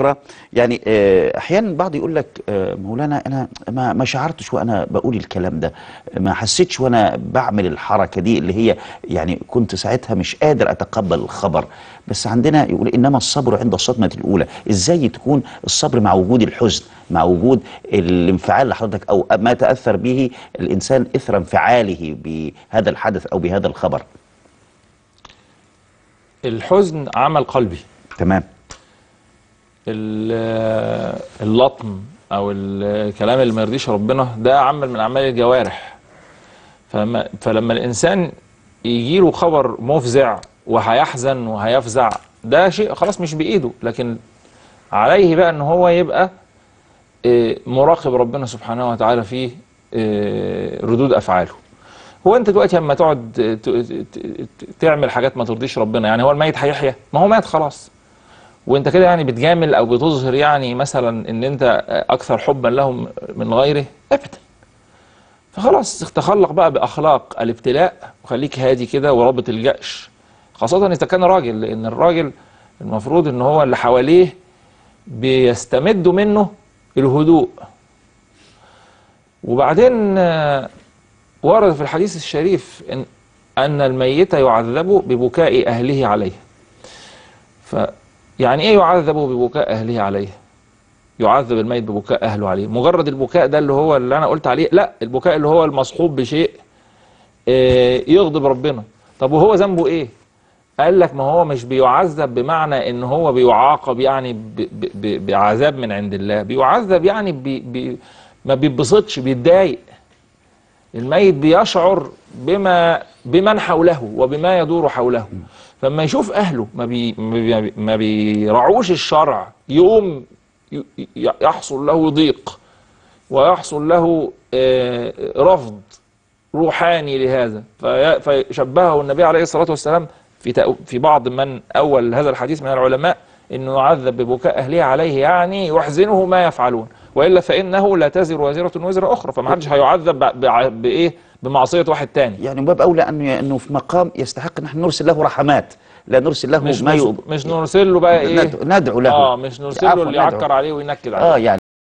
اخرى يعني آه، احيانا بعض يقول لك آه، مولانا انا ما ما شعرتش وانا بقول الكلام ده ما حسيتش وانا بعمل الحركه دي اللي هي يعني كنت ساعتها مش قادر اتقبل الخبر بس عندنا يقول انما الصبر عند الصدمه الاولى ازاي تكون الصبر مع وجود الحزن مع وجود الانفعال لحضرتك او ما تاثر به الانسان اثر انفعاله بهذا الحدث او بهذا الخبر الحزن عمل قلبي تمام ال- اللطم او الكلام اللي ما يرضيش ربنا ده عمل من اعمال الجوارح فلما فلما الانسان يجي له خبر مفزع وهيحزن وهيفزع ده شيء خلاص مش بايده لكن عليه بقى ان هو يبقى آه، مراقب ربنا سبحانه وتعالى في آه، ردود افعاله هو انت دلوقتي لما تقعد ت- ت- ت- تعمل حاجات ما ترضيش ربنا يعني هو الميت هيحيا ما هو مات خلاص وانت كده يعني بتجامل او بتظهر يعني مثلا ان انت اكثر حبا له من غيره ابدا فخلاص تخلق بقى باخلاق الابتلاء وخليك هادي كده ورابط الجأش خاصة اذا كان راجل لان الراجل المفروض ان هو اللي حواليه بيستمدوا منه الهدوء وبعدين آه، ورد في الحديث الشريف ان ان الميت يعذب ببكاء اهله عليه ف يعني ايه يعذب ببكاء اهله عليه يعذب الميت ببكاء اهله عليه مجرد البكاء ده اللي هو اللي انا قلت عليه لا البكاء اللي هو المصحوب بشيء آه، يغضب ربنا طب وهو ذنبه ايه قال لك ما هو مش بيعذب بمعنى ان هو بيعاقب يعني ب ب ب بعذاب من عند الله بيعذب يعني بي بي ما بيتبسطش بيتضايق الميت بيشعر بما بمن حوله وبما يدور حوله فلما يشوف اهله ما بي ما بي- ما بيرعوش الشرع يقوم ي- ي- يحصل له ضيق ويحصل له آه، رفض روحاني لهذا في- فشبهه النبي عليه الصلاة والسلام في تأو- في بعض من أول هذا الحديث من العلماء أنه يعذب ببكاء أهله عليه يعني يحزنه ما يفعلون وإلا فإنه لا تزر وازرة وزر أخرى فما حدش هيعذب ب- بع- بإيه بمعصية واحد تاني يعني من باب اولى انه انه في مقام يستحق ان احنا نرسل له رحمات لا نرسل له مش ما مش, يؤ... مش نرسل له بقى إيه ندعو- ندعو له اه مش نرسل له عفواً، اللي ندعو. يعكر عليه وينكد عليه اه يعني